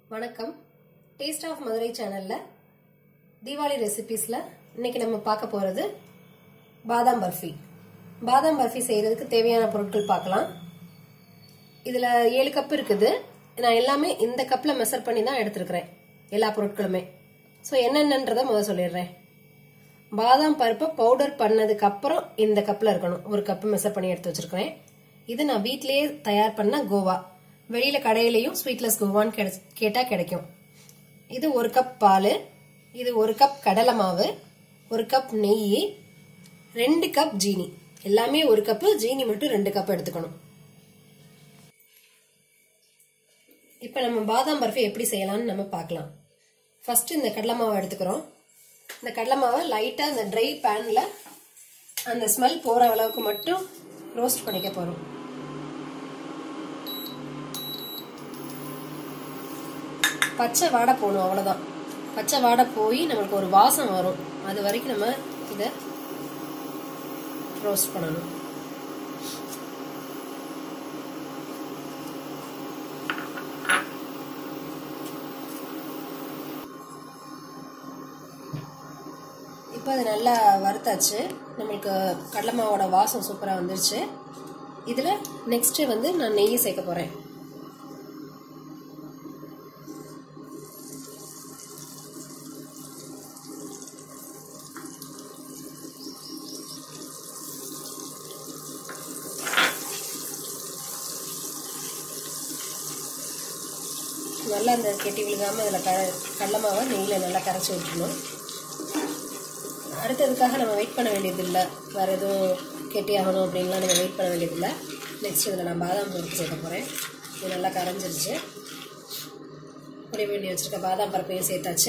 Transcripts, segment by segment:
வணக்கம் taste of Madurai சேனல்ல தீபாவளி ரெசிபீஸ்ல இன்னைக்கு நம்ம பார்க்க போறது பாதாம் பர்ஃபி பாதாம் பர்ஃபி செய்யறதுக்கு தேவையான பொருட்கள் பார்க்கலாம் இதுல ஏழு கப் இருக்குது நான் எல்லாமே இந்த கப்ல மெஷர் பண்ணி தான் எடுத்திருக்கிறேன் எல்லா பொருட்களுமே ஸோ என்னென்னன்றத முதல்ல சொல்லிடுறேன் பாதாம் பருப்பை பவுடர் பண்ணதுக்கு அப்புறம் இந்த கப்ல இருக்கணும் ஒரு கப் மெஷர் பண்ணி எடுத்து வச்சிருக்கிறேன் இது நான் வீட்லயே தயார் பண்ண கோவா வெளியில கடையிலையும் ஸ்வீட்லெஸ் கோவான்னு கிடை- கேட்டா கிடைக்கும் இது ஒரு கப் பால் இது ஒரு கப் கடலை மாவு ஒரு கப் நெய் ரெண்டு கப் ஜீனி எல்லாமே ஒரு கப்பு ஜீனி மட்டும் ரெண்டு கப் எடுத்துக்கணும் இப்போ நம்ம பாதாம் பர்ஃபி எப்படி செய்யலாம்னு நம்ம பார்க்கலாம் ஃபர்ஸ்ட் இந்த கடலை மாவை எடுத்துக்கிறோம் இந்த கடலை மாவை லைட்டாக இந்த ட்ரை பேனில் அந்த ஸ்மெல் போகிற அளவுக்கு மட்டும் ரோஸ்ட் பண்ணிக்க போகிறோம் பச்சை வாடை போகணும் அவ்வளோதான் பச்சை வாடை போய் நம்மளுக்கு ஒரு வாசம் வரும் அது வரைக்கும் நம்ம இதை ரோஸ்ட் பண்ணணும் இப்போ அது நல்லா வறுத்தாச்சு நம்மளுக்கு கடலை மாவோட வாசம் சூப்பராக வந்துருச்சு இதில் நெக்ஸ்ட்டு வந்து நான் நெய் சேர்க்க போகிறேன் நல்லா அந்த கெட்டி விழுகாமல் அதில் க கடலை மாவை நெய்யில் நல்லா கரைச்சி விட்டுணும் அடுத்ததுக்காக நம்ம வெயிட் பண்ண வேண்டியதில்லை வேறு எதுவும் கெட்டி ஆகணும் அப்படின்லாம் நம்ம வெயிட் பண்ண வேண்டியதில்லை நெக்ஸ்ட் இதில் நான் பாதாம் பருப்பு சேர்க்க போகிறேன் இது நல்லா கரைஞ்சிருச்சு பொடி பண்ணி வச்சுருக்க பாதாம் பருப்பையும் சேர்த்தாச்சு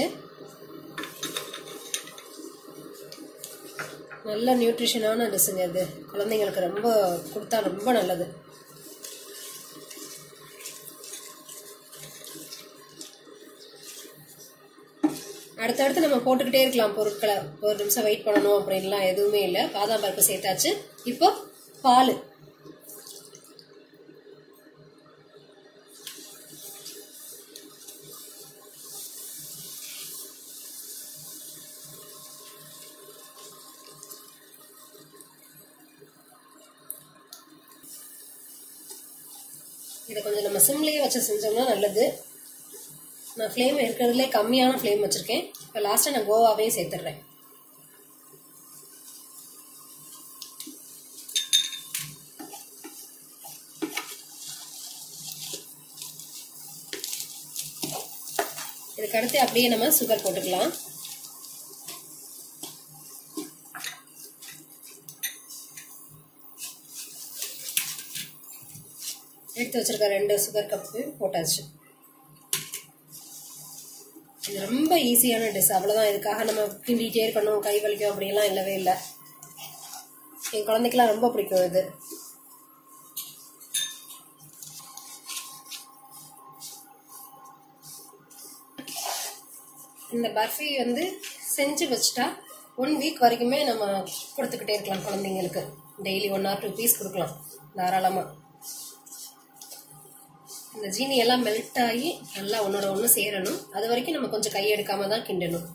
நல்ல நியூட்ரிஷனான டிஷ்ஷுங்க இது குழந்தைங்களுக்கு ரொம்ப கொடுத்தா ரொம்ப நல்லது அடுத்தடுத்து நம்ம போட்டுக்கிட்டே இருக்கலாம் பொருட்களை ஒரு நிமிஷம் வெயிட் பண்ணணும் அப்படின்லாம் எதுவுமே இல்லை பாதாம் பருப்பு சேர்த்தாச்சு இப்போ பால் இதை கொஞ்சம் நம்ம சிம்லேயே வச்சு செஞ்சோம்னா நல்லது நான் ஃப்ளேம் இருக்கிறதுலே கம்மியான ஃப்ளேம் வச்சுருக்கேன் இப்போ லாஸ்ட்டாக நான் கோவாவே சேர்த்துடுறேன் இதுக்கு அடுத்து அப்படியே நம்ம சுகர் போட்டுக்கலாம் எடுத்து வச்சிருக்க ரெண்டு சுகர் கப்பு போட்டாச்சு இது ரொம்ப ஈஸியான டிஷ் அவ்வளோதான் இதுக்காக நம்ம கிண்டிகிட்டே இருக்கணும் கை வலிக்கும் அப்படிலாம் இல்லவே இல்லை என் குழந்தைக்கெல்லாம் ரொம்ப பிடிக்கும் இது இந்த பர்ஃபி வந்து செஞ்சு வச்சுட்டா ஒன் வீக் வரைக்குமே நம்ம கொடுத்துக்கிட்டே இருக்கலாம் குழந்தைங்களுக்கு daily one or two piece கொடுக்கலாம் தாராளமாக இந்த ஜீனி எல்லாம் மெல்ட் ஆகி நல்லா ஒன்னோட ஒன்று சேரணும் அது வரைக்கும் நம்ம கொஞ்சம் கை எடுக்காம தான் கிண்டணும்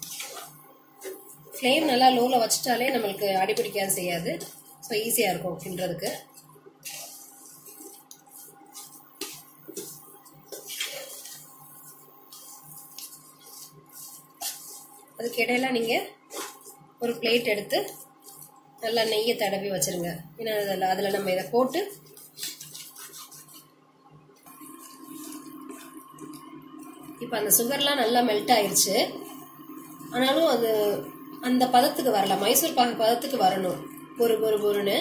ஃப்ளேம் நல்லா லோவில் வச்சுட்டாலே நம்மளுக்கு அடிப்பிடிக்காது செய்யாது ஸோ ஈஸியாக இருக்கும் கிண்டுறதுக்கு அதுக்கு இடையில நீங்கள் ஒரு பிளேட் எடுத்து நல்லா நெய்யை தடவி வச்சிருங்க ஏன்னா அதில் அதில் நம்ம இதை போட்டு இப்போ அந்த சுகர்லாம் நல்லா மெல்ட் ஆயிருச்சு ஆனாலும் அது அந்த பதத்துக்கு வரல மைசூர் பாகு பதத்துக்கு வரணும் பொறு பொறு பொறுன்னு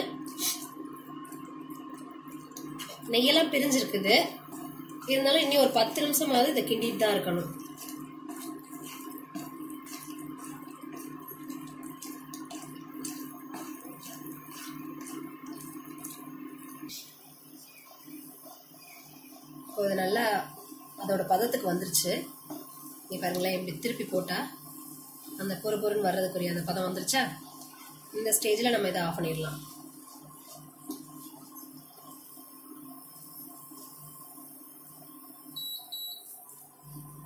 நெய்யெல்லாம் பிரிஞ்சிருக்குது இருந்தாலும் இன்னும் ஒரு பத்து நிமிஷமாவது இதை கிண்டிட்டு தான் இருக்கணும் இப்போ இது நல்லா அதோட பதத்துக்கு வந்துருச்சு நீ பாருங்களேன் இப்படி திருப்பி போட்டா அந்த பொறு பொருன்னு வர்றதுக்குரிய அந்த பதம் வந்துருச்சா இந்த ஸ்டேஜில் நம்ம இதை ஆஃப் பண்ணிடலாம்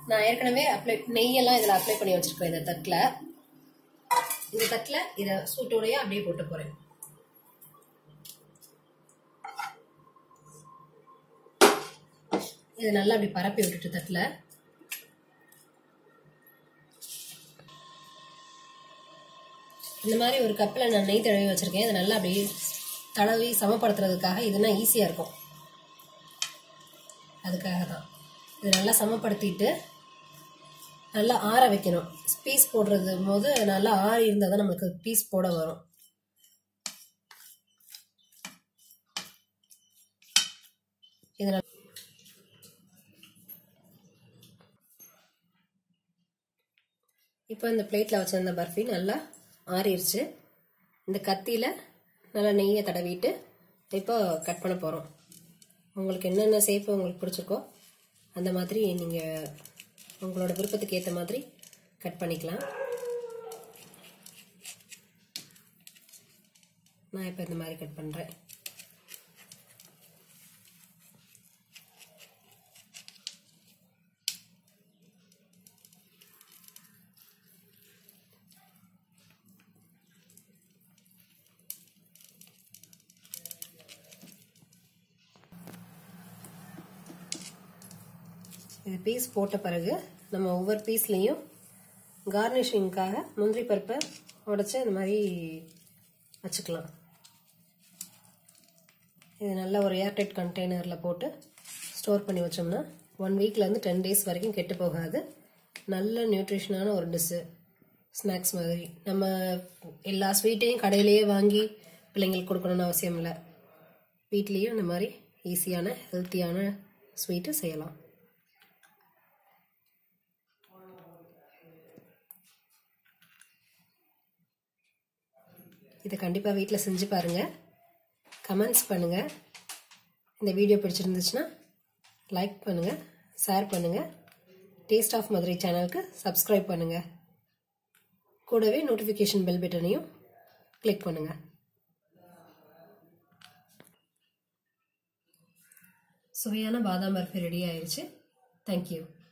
நான் ஏற்கனவே அப்ளை நெய்யெல்லாம் இதில் அப்ளை பண்ணி வச்சிருக்கேன் இந்த தட்டில் இந்த தட்டில் இதை சூட்டோடையே அப்படியே போட்டு போகிறேன் இதை நல்லா அப்படி பரப்பி விட்டுட்டு தட்டில் இந்த மாதிரி ஒரு கப்பில் நான் நெய் தடவி வச்சுருக்கேன் இதை நல்லா அப்படியே தடவி சமப்படுத்துறதுக்காக இதுனா ஈஸியாக இருக்கும் அதுக்காக தான் இது நல்லா சமப்படுத்திட்டு நல்லா ஆற வைக்கணும் பீஸ் போடுறது போது நல்லா ஆறி இருந்தால் தான் நமக்கு பீஸ் போட வரும் இது இப்போ இந்த பிளேட்டில் வச்சிருந்த பர்ஃபி நல்லா ஆறிடுச்சு இந்த கத்தியில் நல்லா நெய்யை தடவிட்டு இப்போ கட் பண்ண போகிறோம் உங்களுக்கு என்னென்ன ஷேப்பு உங்களுக்கு பிடிச்சிருக்கோ அந்த மாதிரி நீங்கள் உங்களோட விருப்பத்துக்கு ஏற்ற மாதிரி கட் பண்ணிக்கலாம் நான் இப்போ இந்த மாதிரி கட் பண்ணுறேன் இது பீஸ் போட்ட பிறகு நம்ம ஒவ்வொரு பீஸ்லேயும் கார்னிஷிங்காக முந்திரி பருப்பை உடச்சி இந்த மாதிரி வச்சுக்கலாம் இது நல்ல ஒரு ஏர்டைட் கண்டெய்னரில் போட்டு ஸ்டோர் பண்ணி வச்சோம்னா ஒன் வீக்லேருந்து டென் டேஸ் வரைக்கும் கெட்டு போகாது நல்ல நியூட்ரிஷனான ஒரு டிஷ்ஷு ஸ்நாக்ஸ் மாதிரி நம்ம எல்லா ஸ்வீட்டையும் கடையிலேயே வாங்கி பிள்ளைங்களுக்கு கொடுக்கணும்னு அவசியம் இல்லை வீட்லேயும் இந்த மாதிரி ஈஸியான ஹெல்த்தியான ஸ்வீட்டு செய்யலாம் இதை கண்டிப்பாக வீட்டில் செஞ்சு பாருங்கள் கமெண்ட்ஸ் பண்ணுங்கள் இந்த வீடியோ பிடிச்சிருந்துச்சுன்னா லைக் பண்ணுங்கள் ஷேர் பண்ணுங்கள் டேஸ்ட் ஆஃப் மதுரை சேனலுக்கு சப்ஸ்கிரைப் பண்ணுங்கள் கூடவே நோட்டிஃபிகேஷன் பெல் பட்டனையும் கிளிக் பண்ணுங்கள் சுவையான பாதாம் பர்ஃபி ரெடி ஆயிடுச்சு தேங்க்யூ